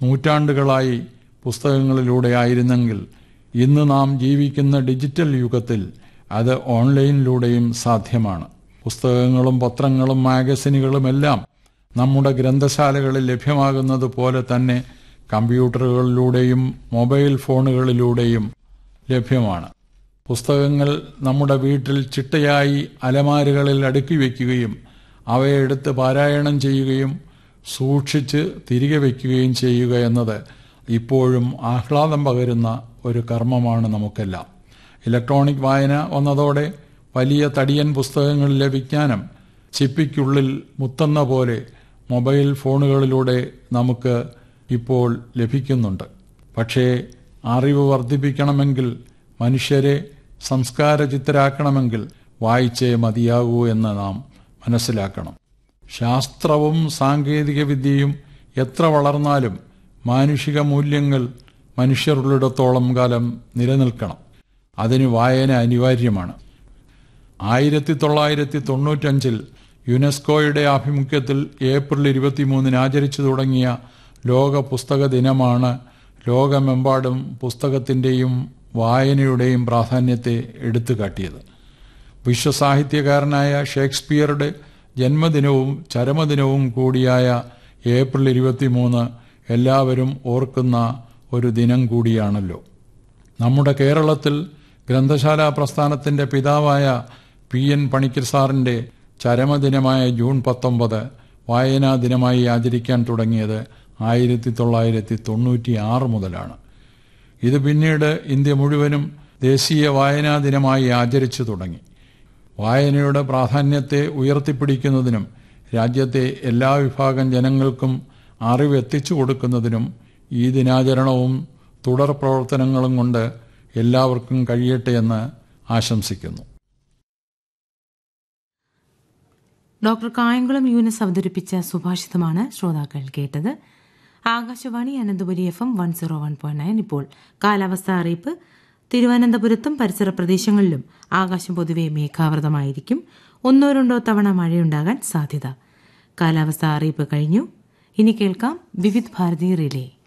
നൂറ്റാണ്ടുകളായി പുസ്തകങ്ങളിലൂടെ ആയിരുന്നെങ്കിൽ ഇന്ന് നാം ജീവിക്കുന്ന ഡിജിറ്റൽ യുഗത്തിൽ അത് ഓൺലൈനിലൂടെയും സാധ്യമാണ് പുസ്തകങ്ങളും പത്രങ്ങളും മാഗസിനുകളുമെല്ലാം നമ്മുടെ ഗ്രന്ഥശാലകളിൽ ലഭ്യമാകുന്നത് പോലെ തന്നെ കമ്പ്യൂട്ടറുകളിലൂടെയും മൊബൈൽ ഫോണുകളിലൂടെയും ലഭ്യമാണ് പുസ്തകങ്ങൾ നമ്മുടെ വീട്ടിൽ ചിട്ടയായി അലമാരുകളിൽ അടുക്കി വയ്ക്കുകയും അവയെടുത്ത് പാരായണം ചെയ്യുകയും സൂക്ഷിച്ച് തിരികെ വയ്ക്കുകയും ചെയ്യുക എന്നത് ഇപ്പോഴും ആഹ്ലാദം പകരുന്ന ഒരു കർമ്മമാണ് നമുക്കെല്ലാം ഇലക്ട്രോണിക് വായന വന്നതോടെ വലിയ തടിയൻ പുസ്തകങ്ങളിലെ വിജ്ഞാനം ചിപ്പിക്കുള്ളിൽ മുത്തുന്ന പോലെ മൊബൈൽ ഫോണുകളിലൂടെ നമുക്ക് ഇപ്പോൾ ലഭിക്കുന്നുണ്ട് പക്ഷേ അറിവ് വർദ്ധിപ്പിക്കണമെങ്കിൽ മനുഷ്യരെ സംസ്കാരചിത്തരാക്കണമെങ്കിൽ വായിച്ചേ മതിയാകൂ എന്ന് നാം മനസ്സിലാക്കണം ശാസ്ത്രവും സാങ്കേതികവിദ്യയും എത്ര വളർന്നാലും മാനുഷിക മൂല്യങ്ങൾ മനുഷ്യരുള്ളിടത്തോളം കാലം നിലനിൽക്കണം അതിന് വായന അനിവാര്യമാണ് ആയിരത്തി തൊള്ളായിരത്തി തൊണ്ണൂറ്റഞ്ചിൽ യുനെസ്കോയുടെ ആഭിമുഖ്യത്തിൽ ഏപ്രിൽ ഇരുപത്തിമൂന്നിന് ആചരിച്ചു തുടങ്ങിയ ലോക പുസ്തക ദിനമാണ് ലോകമെമ്പാടും പുസ്തകത്തിൻ്റെയും വായനയുടെയും പ്രാധാന്യത്തെ എടുത്തു കാട്ടിയത് വിശ്വസാഹിത്യകാരനായ ഷേക്സ്പിയറുടെ ജന്മദിനവും ചരമദിനവും കൂടിയായ ഏപ്രിൽ ഇരുപത്തിമൂന്ന് എല്ലാവരും ഓർക്കുന്ന ഒരു ദിനം കൂടിയാണല്ലോ നമ്മുടെ കേരളത്തിൽ ഗ്രന്ഥശാല പ്രസ്ഥാനത്തിന്റെ പിതാവായ പി എൻ പണിക്കർ സാറിന്റെ ചരമദിനമായ ജൂൺ പത്തൊമ്പത് വായനാ ദിനമായി ആചരിക്കാൻ തുടങ്ങിയത് ആയിരത്തി തൊള്ളായിരത്തി തൊണ്ണൂറ്റി ആറ് മുതലാണ് ഇത് പിന്നീട് ഇന്ത്യ മുഴുവനും ദേശീയ വായനാ ദിനമായി ആചരിച്ചു തുടങ്ങി വായനയുടെ പ്രാധാന്യത്തെ ഉയർത്തിപ്പിടിക്കുന്നതിനും രാജ്യത്തെ എല്ലാ വിഭാഗം ജനങ്ങൾക്കും അറിവ് എത്തിച്ചു കൊടുക്കുന്നതിനും ഈ ദിനാചരണവും തുടർ പ്രവർത്തനങ്ങളും കൊണ്ട് എല്ലാവർക്കും കഴിയട്ടെ എന്ന് ആശംസിക്കുന്നു ഡോക്ടർ കായംകുളം യൂനിസ് അവതരിപ്പിച്ച സുഭാഷിതമാണ് ശ്രോതാക്കൾ കേട്ടത് Akashvani Ananthapuri F M one zero one point nine ഇപ്പോൾ കാലാവസ്ഥ അറിയിപ്പ് തിരുവനന്തപുരത്തും പരിസര പ്രദേശങ്ങളിലും ആകാശം പൊതുവെ മേഘാവൃതമായിരിക്കും ഒന്നോ രണ്ടോ തവണ മഴയുണ്ടാകാൻ സാധ്യത കാലാവസ്ഥ അറിയിപ്പ് കഴിഞ്ഞു ഇനി കേൾക്കാം വിവിധ് ഭാരതി റിലേ